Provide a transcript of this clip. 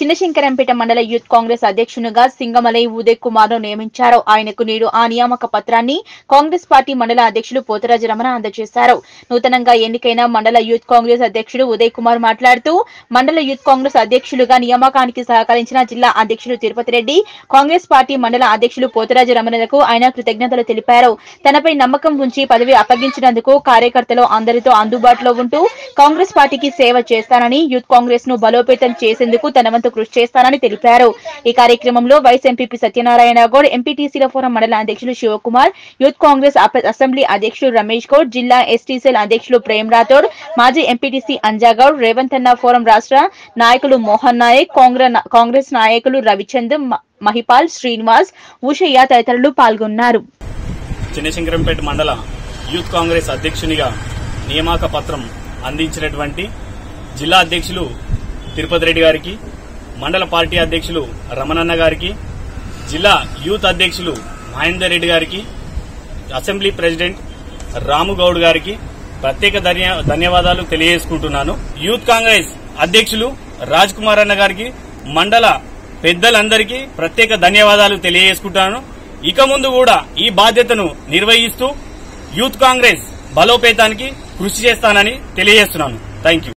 చిన్నశంకరంపేట మండల యూత్ కాంగ్రెస్ అధ్యక్షునిగా సింగమలై ఉదయ్ కుమార్ ను నియమించారు ఆయనకు నేడు ఆ నియామక పత్రాన్ని కాంగ్రెస్ పార్టీ మండల అధ్యక్షులు పోతరాజు రమణ అందజేశారు నూతనంగా ఎన్నికైన మండల యూత్ కాంగ్రెస్ అధ్యక్షుడు ఉదయ్ కుమార్ మాట్లాడుతూ మండల యూత్ కాంగ్రెస్ అధ్యక్షులుగా నియామకానికి సహకరించిన జిల్లా అధ్యక్షులు తిరుపతి రెడ్డి కాంగ్రెస్ పార్టీ మండల అధ్యక్షులు పోతరాజు రమణలకు ఆయన కృతజ్ఞతలు తెలిపారు తనపై నమ్మకం ఉంచి పదవి అప్పగించినందుకు కార్యకర్తలు అందరితో అందుబాటులో ఉంటూ కాంగ్రెస్ పార్టీకి సేవ చేస్తానని యూత్ కాంగ్రెస్ ను బలోపేతం చేసేందుకు తన వంతు కృషి చేస్తానని తెలిపారు ఈ కార్యక్రమంలో వైస్ ఎంపీపీ సత్యనారాయణ గౌడ్ ఎంపీటీసీల ఫోరం మండల అధ్యక్షులు శివకుమార్ యూత్ కాంగ్రెస్ అప- అసెంబ్లీ అధ్యక్షులు రమేష్ గౌడ్ జిల్లా ఎస్టీసీఎల్ అధ్యక్షులు ప్రేమ్ రాథోడ్ మాజీ ఎంపీటీసీ అంజాగౌడ్ రేవంత్ అన్న ఫోరం రాష్ట్ర నాయకులు మోహన్ నాయక్ కాంగ్రె- కాంగ్రెస్ నాయకులు రవిచంద్ మ- మహిపాల్ శ్రీనివాస్ ఉషయ్య తదితరులు పాల్గొన్నారు చిన్నశంకరంపేట మండల యూత్ కాంగ్రెస్ అధ్యక్షునిగా నియామక పత్రం అందించినటువంటి జిల్లా అధ్యక్షులు తిరుపతి రెడ్డి గారికి మండల పార్టీ అధ్యక్షులు రమణన్న గారికి జిల్లా యూత్ అధ్యక్షులు మహేందర్ రెడ్డి గారికి అసెంబ్లీ ప్రెసిడెంట్ రాముగౌడ్ గారికి ప్రత్యేక ధన్య- ధన్యవాదాలు తెలియజేసుకుంటున్నాను యూత్ కాంగ్రెస్ అధ్యక్షులు రాజ్ కుమార్ అన్న గారికి మండల పెద్దలందరికీ ప్రత్యేక ధన్యవాదాలు తెలియజేసుకుంటాను ఇక ముందు కూడా ఈ బాధ్యతను నిర్వహిస్తూ యూత్ కాంగ్రెస్ బలోపేతానికి కృషి చేస్తానని తెలియజేస్తున్నాను థ్యాంక్ యూ